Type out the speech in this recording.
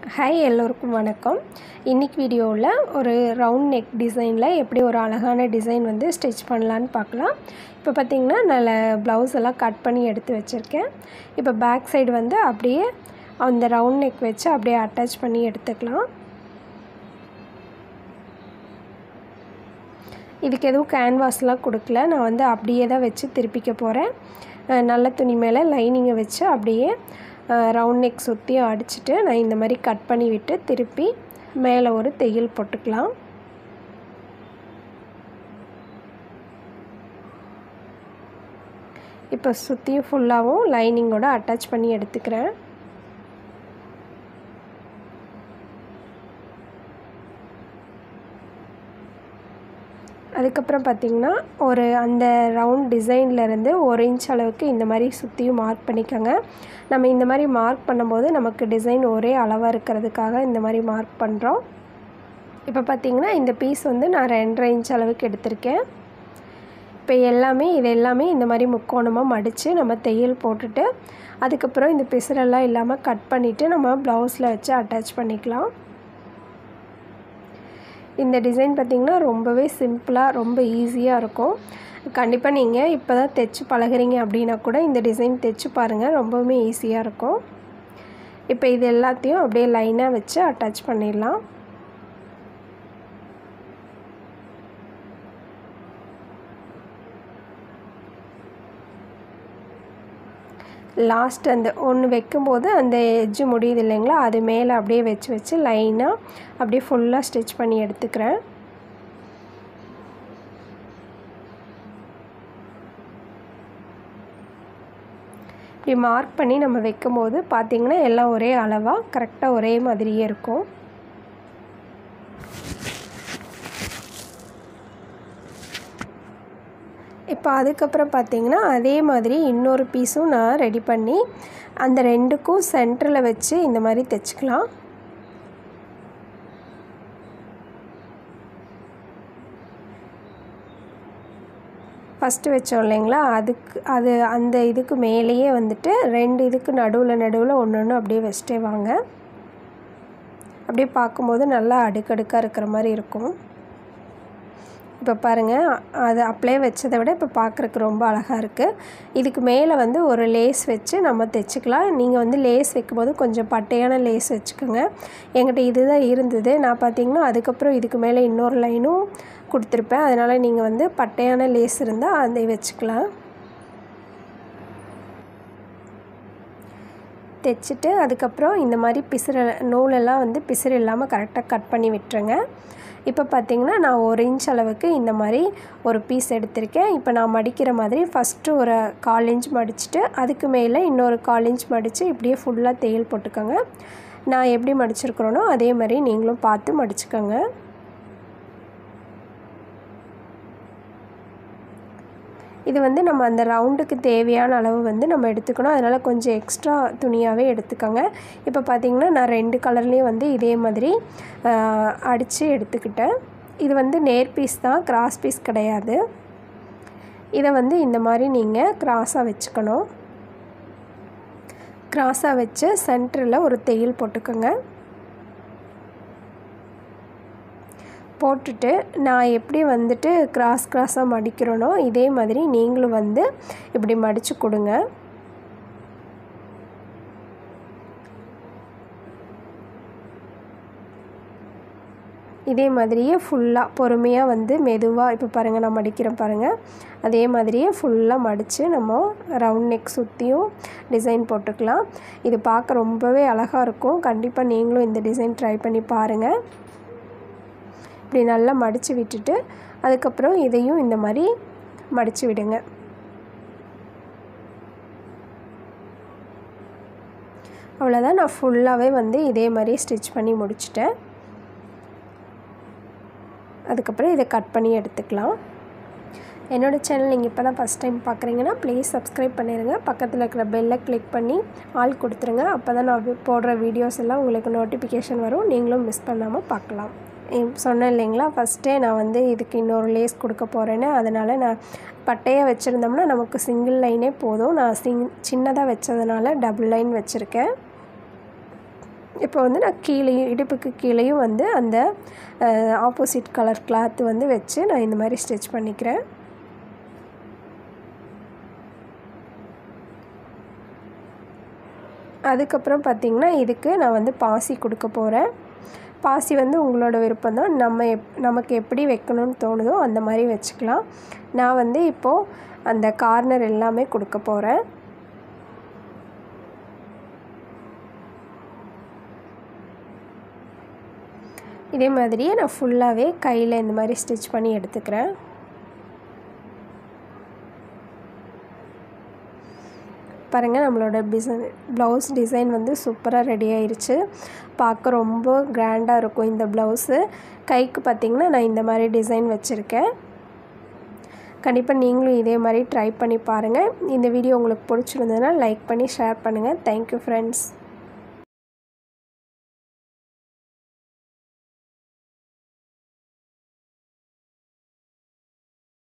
hi எல்லோருக்கும் வணக்கம் இன்றைக்கி வீடியோவில் ஒரு ரவுண்ட் நெக் டிசைனில் எப்படி ஒரு அழகான டிசைன் வந்து ஸ்டிச் பண்ணலான்னு பார்க்கலாம் இப்போ பார்த்திங்கன்னா நல்ல ப்ளவுஸ் எல்லாம் கட் பண்ணி எடுத்து வச்சுருக்கேன் இப்போ பேக் சைடு வந்து அப்படியே அந்த ரவுண்ட் நெக் வச்சு அப்படியே அட்டாச் பண்ணி எடுத்துக்கலாம் இதுக்கு எதுவும் கேன்வாஸ்லாம் கொடுக்கல நான் வந்து அப்படியே தான் வச்சு திருப்பிக்க போகிறேன் நல்ல துணி மேலே லைனிங்கை வச்சு அப்படியே ரவுண்ட் நெக் சுற்றி அடிச்சுட்டு நான் இந்த மாதிரி கட் பண்ணி விட்டு திருப்பி மேலே ஒரு தையல் போட்டுக்கலாம் இப்போ சுற்றியும் ஃபுல்லாகவும் லைனிங்கோட அட்டாச் பண்ணி எடுத்துக்கிறேன் அதுக்கப்புறம் பார்த்திங்கன்னா ஒரு அந்த ரவுண்ட் டிசைன்லேருந்து ஒரு இன்ச் அளவுக்கு இந்த மாதிரி சுற்றியும் மார்க் பண்ணிக்கோங்க நம்ம இந்த மாதிரி மார்க் பண்ணும்போது நமக்கு டிசைன் ஒரே அளவாக இருக்கிறதுக்காக இந்த மாதிரி மார்க் பண்ணுறோம் இப்போ பார்த்திங்கன்னா இந்த பீஸ் வந்து நான் ரெண்டரை இன்ச் அளவுக்கு எடுத்திருக்கேன் இப்போ எல்லாமே இது எல்லாமே இந்த மாதிரி முக்கோணமாக மடித்து நம்ம தையல் போட்டுட்டு அதுக்கப்புறம் இந்த பிசுரெல்லாம் இல்லாமல் கட் பண்ணிவிட்டு நம்ம ப்ளவுஸில் வச்சு அட்டாச் பண்ணிக்கலாம் இந்த டிசைன் பார்த்திங்கன்னா ரொம்பவே சிம்பிளாக ரொம்ப ஈஸியாக இருக்கும் கண்டிப்பாக நீங்கள் இப்போ தான் தைச்சி பழகுறீங்க அப்படின்னா கூட இந்த டிசைன் தைச்சி பாருங்கள் ரொம்பவுமே ஈஸியாக இருக்கும் இப்போ இது எல்லாத்தையும் அப்படியே லைனாக வச்சு அட்டாச் பண்ணிடலாம் லாஸ்ட் அந்த ஒன்று வைக்கும்போது அந்த எட்ஜு முடியுது இல்லைங்களா அது மேலே அப்படியே வச்சு வச்சு லைனாக அப்படியே ஃபுல்லாக ஸ்டிச் பண்ணி எடுத்துக்கிறேன் இப்படி மார்க் பண்ணி நம்ம வைக்கும்போது பார்த்திங்கன்னா எல்லாம் ஒரே அளவாக கரெக்டாக ஒரே மாதிரியே இருக்கும் இப்போ அதுக்கப்புறம் பார்த்திங்கன்னா அதே மாதிரி இன்னொரு பீஸும் நான் ரெடி பண்ணி அந்த ரெண்டுக்கும் சென்டரில் வச்சு இந்த மாதிரி தைச்சிக்கலாம் ஃபஸ்ட்டு வச்சோம் இல்லைங்களா அதுக்கு அது அந்த இதுக்கு மேலேயே வந்துட்டு ரெண்டு இதுக்கு நடுவில் நடுவில் ஒன்று ஒன்று அப்படியே வச்சுட்டே வாங்க அப்படியே பார்க்கும்போது நல்லா அடுக்கடுக்காக இருக்கிற மாதிரி இருக்கும் இப்போ பாருங்கள் அது அப்படியே வச்சதை விட இப்போ பார்க்குறக்கு ரொம்ப அழகாக இருக்குது இதுக்கு மேலே வந்து ஒரு லேஸ் வச்சு நம்ம தைச்சிக்கலாம் நீங்கள் வந்து லேஸ் வைக்கும்போது கொஞ்சம் பட்டையான லேஸ் வச்சுக்கோங்க என்கிட்ட இது தான் இருந்தது நான் பார்த்தீங்கன்னா அதுக்கப்புறம் இதுக்கு மேலே இன்னொரு லைனும் கொடுத்துருப்பேன் அதனால் நீங்கள் வந்து பட்டையான லேஸ் இருந்தால் அதை வச்சுக்கலாம் தைச்சிட்டு அதுக்கப்புறம் இந்த மாதிரி பிசுறு நூலெல்லாம் வந்து பிசுறு இல்லாமல் கரெக்டாக கட் பண்ணி விட்டுருங்க இப்போ பார்த்திங்கன்னா நான் ஒரு இன்ச் அளவுக்கு இந்த மாதிரி ஒரு பீஸ் எடுத்திருக்கேன் இப்போ நான் மடிக்கிற மாதிரி ஃபஸ்ட்டு ஒரு கால் இன்ச் மடிச்சுட்டு அதுக்கு மேலே இன்னொரு கால் இன்ச் மடித்து இப்படியே ஃபுல்லாக தையல் போட்டுக்கோங்க நான் எப்படி மடிச்சிருக்கிறேனோ அதே மாதிரி நீங்களும் பார்த்து மடிச்சுக்கோங்க இது வந்து நம்ம அந்த ரவுண்டுக்கு தேவையான அளவு வந்து நம்ம எடுத்துக்கணும் அதனால் கொஞ்சம் எக்ஸ்ட்ரா துணியாகவே எடுத்துக்கோங்க இப்போ பார்த்திங்கன்னா நான் ரெண்டு கலர்லேயும் வந்து இதே மாதிரி அடித்து எடுத்துக்கிட்டேன் இது வந்து நேர் பீஸ் தான் கிராஸ் பீஸ் கிடையாது இதை வந்து இந்த மாதிரி நீங்கள் கிராஸாக வச்சுக்கணும் கிராஸாக வச்சு சென்டரில் ஒரு தையல் போட்டுக்கோங்க போட்டுட்டு நான் எப்படி வந்துட்டு கிராஸ் கிராஸாக மடிக்கிறேனோ இதே மாதிரி நீங்களும் வந்து இப்படி மடித்து கொடுங்க இதே மாதிரியே ஃபுல்லாக பொறுமையாக வந்து மெதுவாக இப்போ பாருங்கள் நான் மடிக்கிறேன் பாருங்கள் அதே மாதிரியே ஃபுல்லாக மடித்து நம்ம ரவுண்ட் நெக் சுற்றியும் டிசைன் போட்டுக்கலாம் இது பார்க்க ரொம்பவே அழகாக இருக்கும் கண்டிப்பாக நீங்களும் இந்த டிசைன் ட்ரை பண்ணி பாருங்கள் இப்படி நல்லா மடித்து விட்டுட்டு அதுக்கப்புறம் இதையும் இந்த மாதிரி மடித்து விடுங்க அவ்வளோதான் நான் ஃபுல்லாகவே வந்து இதே மாதிரி ஸ்டிச் பண்ணி முடிச்சிட்டேன் அதுக்கப்புறம் இதை கட் பண்ணி எடுத்துக்கலாம் என்னோடய சேனல் நீங்கள் இப்போ தான் ஃபஸ்ட் டைம் பார்க்குறீங்கன்னா ப்ளீஸ் சப்ஸ்கிரைப் பண்ணிடுங்க பக்கத்தில் இருக்கிற பெல்லை கிளிக் பண்ணி ஆள் கொடுத்துருங்க அப்போ தான் நான் போடுற வீடியோஸ் எல்லாம் உங்களுக்கு நோட்டிஃபிகேஷன் வரும் நீங்களும் மிஸ் பண்ணாமல் பார்க்கலாம் சொன்னேன் இல்லைங்களா ஃபஸ்ட்டே நான் வந்து இதுக்கு இன்னொரு லேஸ் கொடுக்க போகிறேன்னு அதனால் நான் பட்டையாக வச்சுருந்தோம்னா நமக்கு சிங்கிள் லைனே போதும் நான் சிங் சின்னதாக வச்சதுனால டபுள் லைன் வச்சுருக்கேன் இப்போ வந்து நான் கீழேயும் இடுப்புக்கு கீழேயும் வந்து அந்த ஆப்போசிட் கலர் கிளாத் வந்து வச்சு நான் இந்த மாதிரி ஸ்டிச் பண்ணிக்கிறேன் அதுக்கப்புறம் பார்த்திங்கன்னா இதுக்கு நான் வந்து பாசி கொடுக்க போகிறேன் பாசி வந்து உங்களோட விருப்பம் தான் நம்ம எப் நமக்கு எப்படி வைக்கணும்னு தோணுதோ அந்த மாதிரி வச்சுக்கலாம் நான் வந்து இப்போது அந்த கார்னர் எல்லாமே கொடுக்க போகிறேன் இதே மாதிரியே நான் ஃபுல்லாகவே கையில் இந்த மாதிரி ஸ்டிச் பண்ணி எடுத்துக்கிறேன் பாருங்கள் நம்மளோட டிசைன் ப்ளவுஸ் டிசைன் வந்து சூப்பராக ரெடி ஆயிருச்சு பார்க்க ரொம்ப கிராண்டாக இருக்கும் இந்த ப்ளவுஸு கைக்கு பார்த்திங்கன்னா நான் இந்த மாதிரி டிசைன் வச்சுருக்கேன் கண்டிப்பாக நீங்களும் இதே மாதிரி ட்ரை பண்ணி பாருங்கள் இந்த வீடியோ உங்களுக்கு பிடிச்சிருந்ததுன்னா லைக் பண்ணி ஷேர் பண்ணுங்கள் தேங்க்யூ ஃப்ரெண்ட்ஸ்